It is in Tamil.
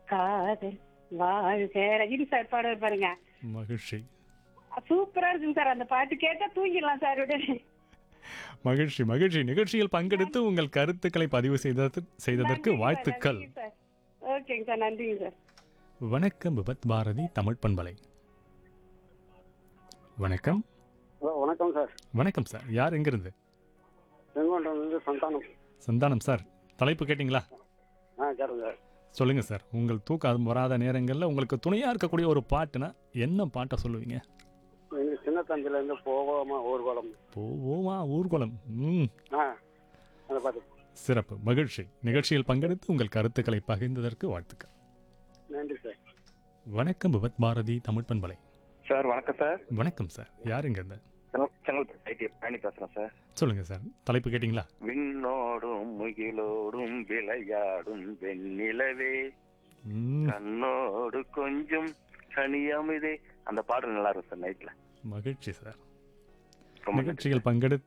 காதல் வாழ்க ரஜினி சார் பாடுவார் பாருங்க மகிழ்ச்சி சூப்பரா இருக்குங்க சார் அந்த பாட்டு கேட்டா தூங்கிடலாம் சார் உடனே மகிழ்ச்சி மகிழ்ச்சி நிகழ்ச்சியில் பங்கெடுத்து உங்கள் கருத்துக்களை பதிவு செய்தது செய்ததற்கு நன்றிங்க சார், வாழ்த்துக்கள் நன்றிங்க சார் ஓகேங்க சார் நன்றிங்க சார் வணக்கம் விபத் பாரதி தமிழ் பண்பலை வணக்கம் ஹலோ வணக்கம் சார் வணக்கம் சார் யார் எங்கிருந்து செங்கோட்டிலிருந்து சந்தானம் சந்தானம் சார் தலைப்பு கேட்டிங்களா ஆ கேட்டேன் சார் சொல்லுங்க சார் உங்கள் தூக்கம் வராத நேரங்களில் உங்களுக்கு துணையா இருக்கக்கூடிய ஒரு பாட்டுனா என்ன பாட்டை சொல்லுவீங்க எங்கள் சின்ன தம்பிலேருந்து போகாம ஊர்வலம் போவோமா ஊர்வலம் ம் ஆ அதை பார்த்து சிறப்பு மகிழ்ச்சி நிகழ்ச்சியில் பங்கெடுத்து உங்கள் கருத்துக்களை பகிர்ந்ததற்கு வாழ்த்துக்கள் நன்றி சார் வணக்கம் விபத் பாரதி தமிழ் பண்பலை சார் வணக்கம் சார் வணக்கம் சார் யார் இருந்து செங்கல் செங்கல்பட்டு ஐடி பயணி பேசுறேன் சார் சொல்லுங்க சார் தலைப்பு கேட்டிங்களா விண்ணோடும் முகிலோடும் விளையாடும் வெண்ணிலவே ம், கண்ணோடு கொஞ்சம் கனியமிதே அந்த பாடல் நல்லா இருக்கும் சார் நைட்ல மகிழ்ச்சி சார் ரொம்ப நன்றி. நிகழ்ச்சியில் பங்கெடுத்து